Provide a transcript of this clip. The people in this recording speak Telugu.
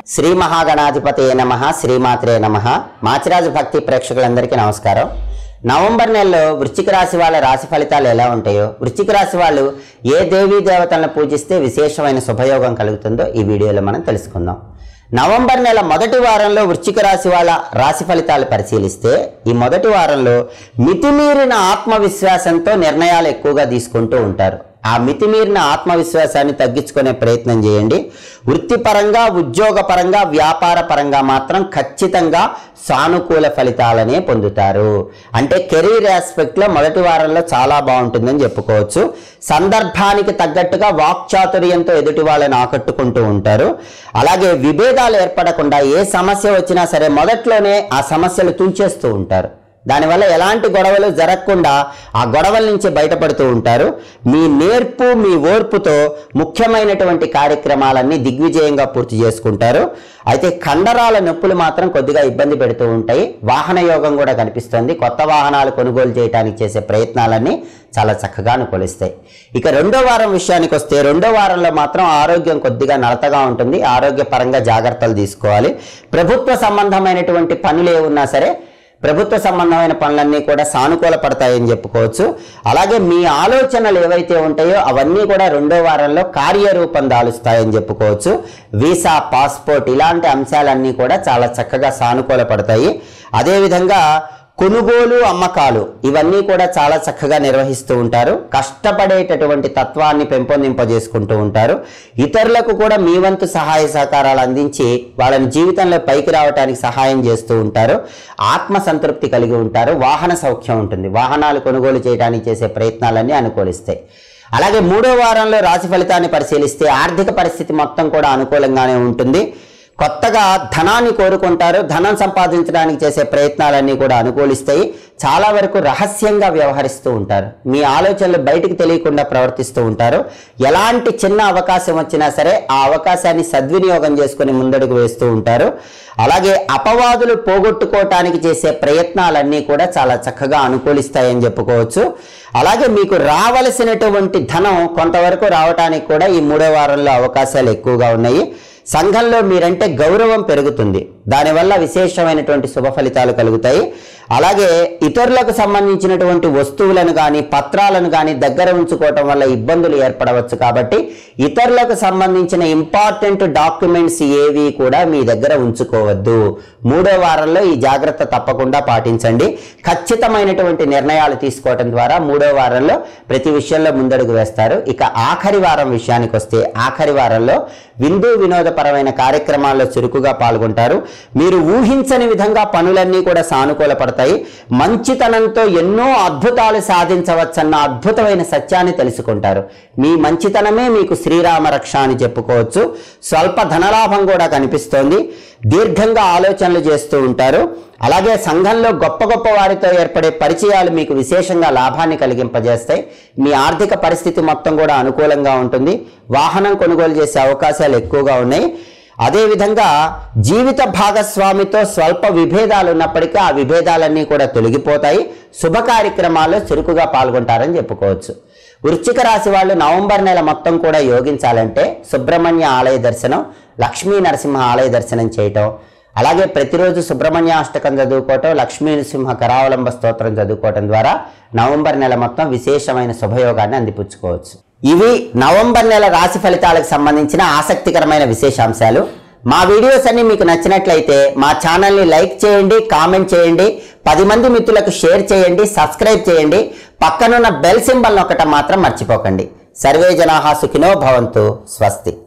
శ్రీ మహాగణాధిపతి నమ శ్రీమాత్రే నమ మాచిరాజు భక్తి ప్రేక్షకులందరికీ నమస్కారం నవంబర్ నెలలో వృశ్చిక రాశి వాళ్ళ రాశి ఫలితాలు ఎలా ఉంటాయో వృశ్చిక రాశి వాళ్ళు ఏ దేవీ దేవతలను పూజిస్తే విశేషమైన శుభయోగం కలుగుతుందో ఈ వీడియోలో మనం తెలుసుకుందాం నవంబర్ నెల మొదటి వారంలో వృశ్చిక రాశి వాళ్ళ రాశి ఫలితాలు పరిశీలిస్తే ఈ మొదటి వారంలో మితిమీరిన ఆత్మవిశ్వాసంతో నిర్ణయాలు ఎక్కువగా తీసుకుంటూ ఉంటారు ఆ మితిమీరిన ఆత్మవిశ్వాసాన్ని తగ్గించుకునే ప్రయత్నం చేయండి వృత్తిపరంగా ఉద్యోగపరంగా వ్యాపార పరంగా మాత్రం ఖచ్చితంగా సానుకూల ఫలితాలనే పొందుతారు అంటే కెరీర్ ఆస్పెక్ట్లో మొదటి వారంలో చాలా బాగుంటుందని చెప్పుకోవచ్చు సందర్భానికి తగ్గట్టుగా వాక్చాతుర్యంతో ఎదుటి వాళ్ళని ఆకట్టుకుంటూ ఉంటారు అలాగే విభేదాలు ఏర్పడకుండా ఏ సమస్య వచ్చినా సరే మొదట్లోనే ఆ సమస్యలు తుంచేస్తూ ఉంటారు దానివల్ల ఎలాంటి గొడవలు జరగకుండా ఆ గొడవల నుంచి బయటపడుతూ ఉంటారు మీ నేర్పు మీ ఓర్పుతో ముఖ్యమైనటువంటి కార్యక్రమాలన్నీ దిగ్విజయంగా పూర్తి చేసుకుంటారు అయితే కండరాల నొప్పులు మాత్రం కొద్దిగా ఇబ్బంది పెడుతూ ఉంటాయి వాహన యోగం కూడా కనిపిస్తుంది కొత్త వాహనాలు కొనుగోలు చేయడానికి చేసే ప్రయత్నాలన్నీ చాలా చక్కగా అనుకూలిస్తాయి ఇక రెండో వారం విషయానికి వస్తే రెండో వారంలో మాత్రం ఆరోగ్యం కొద్దిగా నలతగా ఉంటుంది ఆరోగ్యపరంగా జాగ్రత్తలు తీసుకోవాలి ప్రభుత్వ సంబంధమైనటువంటి పనులు ఏ ఉన్నా సరే ప్రభుత్వ సంబంధమైన పనులన్నీ కూడా సానుకూల పడతాయని చెప్పుకోవచ్చు అలాగే మీ ఆలోచనలు ఏవైతే ఉంటాయో అవన్నీ కూడా రెండో వారంలో కార్యరూపం దాలుస్తాయని చెప్పుకోవచ్చు వీసా పాస్పోర్ట్ ఇలాంటి అంశాలన్నీ కూడా చాలా చక్కగా సానుకూల పడతాయి అదేవిధంగా కొనుగోలు అమ్మకాలు ఇవన్నీ కూడా చాలా చక్కగా నిర్వహిస్తూ ఉంటారు కష్టపడేటటువంటి తత్వాన్ని పెంపొందింపజేసుకుంటూ ఉంటారు ఇతరులకు కూడా మీ వంతు సహాయ సహకారాలు అందించి వాళ్ళని జీవితంలో పైకి రావడానికి సహాయం చేస్తూ ఉంటారు ఆత్మ సంతృప్తి కలిగి ఉంటారు వాహన సౌఖ్యం ఉంటుంది వాహనాలు కొనుగోలు చేయడానికి చేసే ప్రయత్నాలన్నీ అనుకూలిస్తాయి అలాగే మూడో వారంలో రాశి ఫలితాన్ని పరిశీలిస్తే ఆర్థిక పరిస్థితి మొత్తం కూడా అనుకూలంగానే ఉంటుంది కొత్తగా ధనాన్ని కోరుకుంటారు ధనం సంపాదించడానికి చేసే ప్రయత్నాలన్నీ కూడా అనుకూలిస్తాయి చాలా వరకు రహస్యంగా వ్యవహరిస్తూ ఉంటారు మీ ఆలోచనలు బయటికి తెలియకుండా ప్రవర్తిస్తూ ఉంటారు ఎలాంటి చిన్న అవకాశం వచ్చినా సరే ఆ అవకాశాన్ని సద్వినియోగం చేసుకుని ముందడుగు వేస్తూ ఉంటారు అలాగే అపవాదులు పోగొట్టుకోవటానికి చేసే ప్రయత్నాలన్నీ కూడా చాలా చక్కగా అనుకూలిస్తాయని చెప్పుకోవచ్చు అలాగే మీకు రావలసినటువంటి ధనం కొంతవరకు రావటానికి కూడా ఈ మూడో వారంలో అవకాశాలు ఎక్కువగా ఉన్నాయి సంఘంలో మీరంటే గౌరవం పెరుగుతుంది దానివల్ల విశేషమైనటువంటి శుభ ఫలితాలు కలుగుతాయి అలాగే ఇతరులకు సంబంధించినటువంటి వస్తువులను కానీ పత్రాలను కానీ దగ్గర ఉంచుకోవటం వల్ల ఇబ్బందులు ఏర్పడవచ్చు కాబట్టి ఇతరులకు సంబంధించిన ఇంపార్టెంట్ డాక్యుమెంట్స్ ఏవి కూడా మీ దగ్గర ఉంచుకోవద్దు మూడో వారంలో ఈ జాగ్రత్త తప్పకుండా పాటించండి ఖచ్చితమైనటువంటి నిర్ణయాలు తీసుకోవటం ద్వారా మూడో వారంలో ప్రతి విషయంలో ముందడుగు వేస్తారు ఇక ఆఖరి వారం విషయానికి వస్తే ఆఖరి వారంలో విందు వినోదపరమైన కార్యక్రమాల్లో చురుకుగా పాల్గొంటారు మీరు ఊహించని విధంగా పనులన్నీ కూడా సానుకూల పడతాయి మంచితనంతో ఎన్నో అద్భుతాలు సాధించవచ్చన్న అద్భుతమైన సత్యాన్ని తెలుసుకుంటారు మీ మంచితనమే మీకు శ్రీరామ రక్ష అని చెప్పుకోవచ్చు స్వల్ప ధనలాభం కూడా కనిపిస్తోంది దీర్ఘంగా ఆలోచనలు చేస్తూ ఉంటారు అలాగే సంఘంలో గొప్ప గొప్ప వారితో ఏర్పడే పరిచయాలు మీకు విశేషంగా లాభాన్ని కలిగింపజేస్తాయి మీ ఆర్థిక పరిస్థితి మొత్తం కూడా అనుకూలంగా ఉంటుంది వాహనం కొనుగోలు చేసే అవకాశాలు ఎక్కువగా ఉన్నాయి అదేవిధంగా జీవిత భాగస్వామితో స్వల్ప విభేదాలు ఉన్నప్పటికీ ఆ విభేదాలన్నీ కూడా తొలగిపోతాయి శుభ కార్యక్రమాల్లో చురుకుగా పాల్గొంటారని చెప్పుకోవచ్చు వృశ్చిక రాశి వాళ్ళు నవంబర్ నెల మొత్తం కూడా యోగించాలంటే సుబ్రహ్మణ్య ఆలయ దర్శనం లక్ష్మీ నరసింహ ఆలయ దర్శనం చేయటం అలాగే ప్రతిరోజు సుబ్రహ్మణ్య అష్టకం చదువుకోవటం లక్ష్మీ నరసింహ కరావలంబ స్తోత్రం చదువుకోవటం ద్వారా నవంబర్ నెల మొత్తం విశేషమైన శుభయోగాన్ని అందిపుచ్చుకోవచ్చు ఇవి నవంబర్ నెల రాశి ఫలితాలకు సంబంధించిన ఆసక్తికరమైన విశేషాంశాలు మా వీడియోస్ అన్ని మీకు నచ్చినట్లయితే మా ఛానల్ని లైక్ చేయండి కామెంట్ చేయండి పది మంది మిత్రులకు షేర్ చేయండి సబ్స్క్రైబ్ చేయండి పక్కనున్న బెల్ సింబల్ నొక్కటం మాత్రం మర్చిపోకండి సర్వే జనాహా సుఖినో భవంతు స్వస్తి